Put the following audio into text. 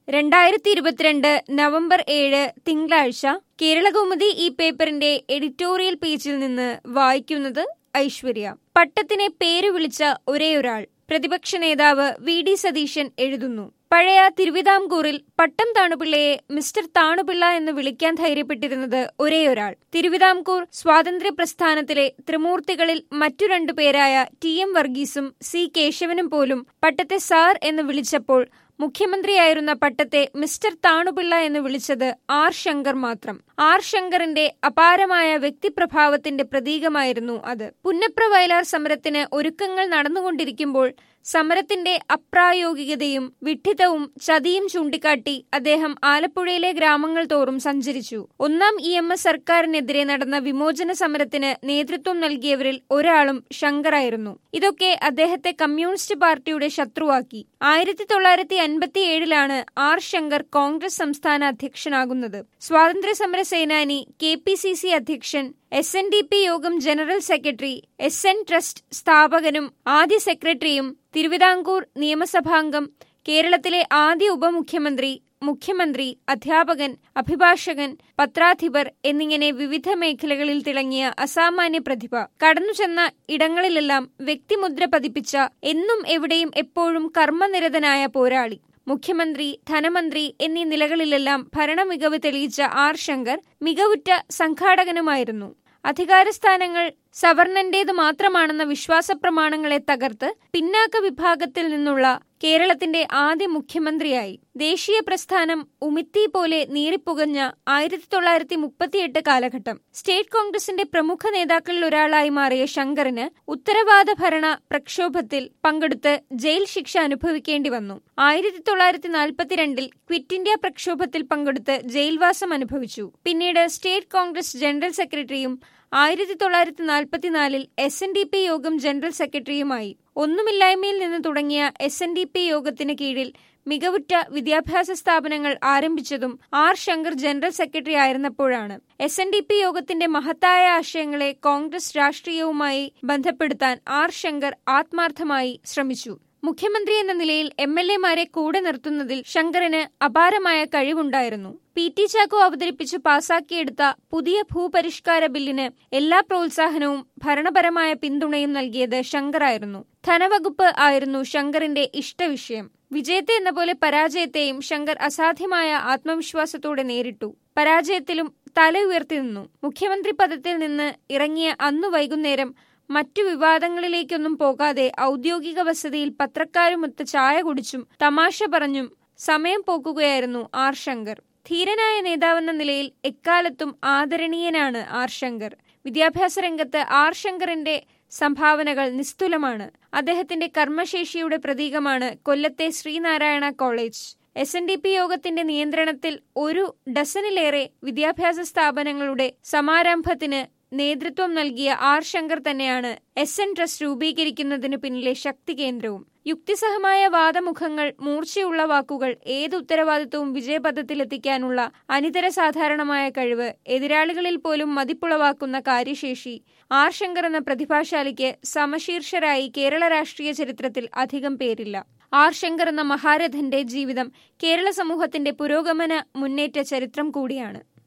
രണ്ടായിരത്തി ഇരുപത്തിരണ്ട് നവംബർ ഏഴ് തിങ്കളാഴ്ച കേരളകൗമുദി ഈ പേപ്പറിന്റെ എഡിറ്റോറിയൽ പേജിൽ നിന്ന് വായിക്കുന്നത് ഐശ്വര്യ പട്ടത്തിനെ പേര് വിളിച്ച ഒരേയൊരാൾ പ്രതിപക്ഷ നേതാവ് വി ഡി സതീശൻ എഴുതുന്നു പഴയ തിരുവിതാംകൂറിൽ പട്ടം താണുപിള്ളയെ മിസ്റ്റർ താണുപിള്ള എന്ന് വിളിക്കാൻ ധൈര്യപ്പെട്ടിരുന്നത് ഒരേയൊരാൾ തിരുവിതാംകൂർ സ്വാതന്ത്ര്യ പ്രസ്ഥാനത്തിലെ ത്രിമൂർത്തികളിൽ മറ്റു രണ്ടു പേരായ ടി എം വർഗീസും സി കേശവനും പോലും പട്ടത്തെ സാർ എന്ന് വിളിച്ചപ്പോൾ മുഖ്യമന്ത്രിയായിരുന്ന പട്ടത്തെ മിസ്റ്റർ താണുപിള്ള എന്ന് വിളിച്ചത് ആർ ശങ്കർ മാത്രം ആർ ശങ്കറിന്റെ അപാരമായ വ്യക്തിപ്രഭാവത്തിന്റെ പ്രതീകമായിരുന്നു അത് പുന്നപ്ര വയലാർ സമരത്തിന് ഒരുക്കങ്ങൾ നടന്നുകൊണ്ടിരിക്കുമ്പോൾ സമരത്തിന്റെ അപ്രായോഗികതയും വിഡ്ഢിത്തവും ചതിയും ചൂണ്ടിക്കാട്ടി അദ്ദേഹം ആലപ്പുഴയിലെ ഗ്രാമങ്ങൾ തോറും സഞ്ചരിച്ചു ഒന്നാം ഇ എം എസ് സർക്കാരിനെതിരെ നടന്ന വിമോചന സമരത്തിന് നേതൃത്വം നൽകിയവരിൽ ഒരാളും ശങ്കറായിരുന്നു ഇതൊക്കെ അദ്ദേഹത്തെ കമ്മ്യൂണിസ്റ്റ് പാർട്ടിയുടെ ശത്രുവാക്കി ആയിരത്തി തൊള്ളായിരത്തി അൻപത്തിയേഴിലാണ് ആർ ശങ്കർ കോൺഗ്രസ് സംസ്ഥാന അധ്യക്ഷനാകുന്നത് സ്വാതന്ത്ര്യ സമര സേനാനി കെ പി സി സി അധ്യക്ഷൻ എസ് എൻ ഡി പി യോഗം general secretary S N trust സ്ഥാപകനും ആദ്യ സെക്രട്ടറിയും തിരുവിതാംകൂർ നിയമസഭാംഗം കേരളത്തിലെ ആദ്യ ഉപമുഖ്യമന്ത്രി മുഖ്യമന്ത്രി അധ്യാപകൻ അഭിഭാഷകൻ പത്രാധിപർ എന്നിങ്ങനെ വിവിധ മേഖലകളിൽ തിളങ്ങിയ അസാമാന്യ പ്രതിഭ കടന്നുചെന്ന ഇടങ്ങളിലെല്ലാം വ്യക്തിമുദ്ര പതിപ്പിച്ച എന്നും എവിടെയും എപ്പോഴും കർമ്മനിരതനായ പോരാളി മുഖ്യമന്ത്രി ധനമന്ത്രി എന്നീ നിലകളിലെല്ലാം ഭരണമികവ് തെളിയിച്ച ആർ ശങ്കർ മികവുറ്റ സംഘാടകനുമായിരുന്നു അധികാരസ്ഥാനങ്ങൾ സവർണന്റേതു മാത്രമാണെന്ന വിശ്വാസ പ്രമാണങ്ങളെ തകർത്ത് പിന്നാക്ക വിഭാഗത്തിൽ നിന്നുള്ള കേരളത്തിന്റെ ആദ്യ മുഖ്യമന്ത്രിയായി ദേശീയ പ്രസ്ഥാനം ഉമിത്തി പോലെ നീറിപ്പുകഞ്ഞ ആയിരത്തി തൊള്ളായിരത്തി മുപ്പത്തിയെട്ട് കാലഘട്ടം സ്റ്റേറ്റ് കോൺഗ്രസിന്റെ പ്രമുഖ നേതാക്കളിൽ ഒരാളായി മാറിയ ശങ്കറിന് ഉത്തരവാദ ഭരണ പ്രക്ഷോഭത്തിൽ പങ്കെടുത്ത് ജയിൽ ശിക്ഷ അനുഭവിക്കേണ്ടി വന്നു ആയിരത്തി തൊള്ളായിരത്തി നാൽപ്പത്തിരണ്ടിൽ ക്വിറ്റ് ഇന്ത്യ പ്രക്ഷോഭത്തിൽ പങ്കെടുത്ത് ജയിൽവാസം അനുഭവിച്ചു പിന്നീട് സ്റ്റേറ്റ് കോൺഗ്രസ് ജനറൽ സെക്രട്ടറിയും ആയിരത്തി തൊള്ളായിരത്തി നാൽപ്പത്തിനാലിൽ എസ് എൻ ഡി പി യോഗം ജനറൽ സെക്രട്ടറിയുമായി ഒന്നുമില്ലായ്മയിൽ നിന്ന് തുടങ്ങിയ എസ് എൻ ഡി പി യോഗത്തിന് കീഴിൽ മികവുറ്റ വിദ്യാഭ്യാസ സ്ഥാപനങ്ങൾ ആരംഭിച്ചതും ആർ ശങ്കർ ജനറൽ സെക്രട്ടറി ആയിരുന്നപ്പോഴാണ് എസ് എൻ ഡി പി യോഗത്തിന്റെ മഹത്തായ ആശയങ്ങളെ കോൺഗ്രസ് രാഷ്ട്രീയവുമായി ബന്ധപ്പെടുത്താൻ ആർ ശങ്കർ ആത്മാർത്ഥമായി ശ്രമിച്ചു മുഖ്യമന്ത്രി എന്ന നിലയിൽ എം എൽ എമാരെ കൂടെ നിർത്തുന്നതിൽ ശങ്കറിന് അപാരമായ കഴിവുണ്ടായിരുന്നു പി ടി ചാക്കോ അവതരിപ്പിച്ച് പാസാക്കിയെടുത്ത പുതിയ ഭൂപരിഷ്കാര ബില്ലിന് എല്ലാ പ്രോത്സാഹനവും ഭരണപരമായ പിന്തുണയും നൽകിയത് ശങ്കറായിരുന്നു ധനവകുപ്പ് ആയിരുന്നു ശങ്കറിന്റെ ഇഷ്ടവിഷയം വിജയത്തെ എന്ന പോലെ പരാജയത്തെയും ശങ്കർ അസാധ്യമായ ആത്മവിശ്വാസത്തോടെ നേരിട്ടു പരാജയത്തിലും തല ഉയർത്തി നിന്നു മുഖ്യമന്ത്രി പദത്തിൽ നിന്ന് ഇറങ്ങിയ അന്നു വൈകുന്നേരം മറ്റു വിവാദങ്ങളിലേക്കൊന്നും പോകാതെ ഔദ്യോഗിക വസതിയിൽ പത്രക്കാരുമൊത്ത് ചായ കുടിച്ചും തമാശ പറഞ്ഞും സമയം പോക്കുകയായിരുന്നു ആർ ശങ്കർ ധീരനായ നേതാവെന്ന നിലയിൽ എക്കാലത്തും ആദരണീയനാണ് ആർ ശങ്കർ വിദ്യാഭ്യാസ രംഗത്ത് ആർ ശങ്കറിന്റെ സംഭാവനകൾ നിസ്തുലമാണ് അദ്ദേഹത്തിന്റെ കർമ്മശേഷിയുടെ പ്രതീകമാണ് കൊല്ലത്തെ Sreenarayana college S N D P യോഗത്തിന്റെ നിയന്ത്രണത്തിൽ ഒരു ഡസനിലേറെ വിദ്യാഭ്യാസ സ്ഥാപനങ്ങളുടെ സമാരംഭത്തിന് നേതൃത്വം നൽകിയ ആർ ശങ്കർ തന്നെയാണ് എസ് എൻ ട്രസ്റ്റ് രൂപീകരിക്കുന്നതിന് പിന്നിലെ ശക്തി കേന്ദ്രവും യുക്തിസഹമായ വാദമുഖങ്ങൾ മൂർച്ചയുള്ള വാക്കുകൾ ഏത് ഉത്തരവാദിത്വവും വിജയപഥത്തിലെത്തിക്കാനുള്ള അനിതര സാധാരണമായ കഴിവ് എതിരാളികളിൽ പോലും മതിപ്പുളവാക്കുന്ന കാര്യശേഷി ആർ ശങ്കർ എന്ന പ്രതിഭാശാലിക്ക് സമശീർഷരായി കേരള രാഷ്ട്രീയ ചരിത്രത്തിൽ അധികം പേരില്ല ആർ ശങ്കർ എന്ന മഹാരഥന്റെ ജീവിതം കേരള സമൂഹത്തിന്റെ പുരോഗമന മുന്നേറ്റ ചരിത്രം കൂടിയാണ്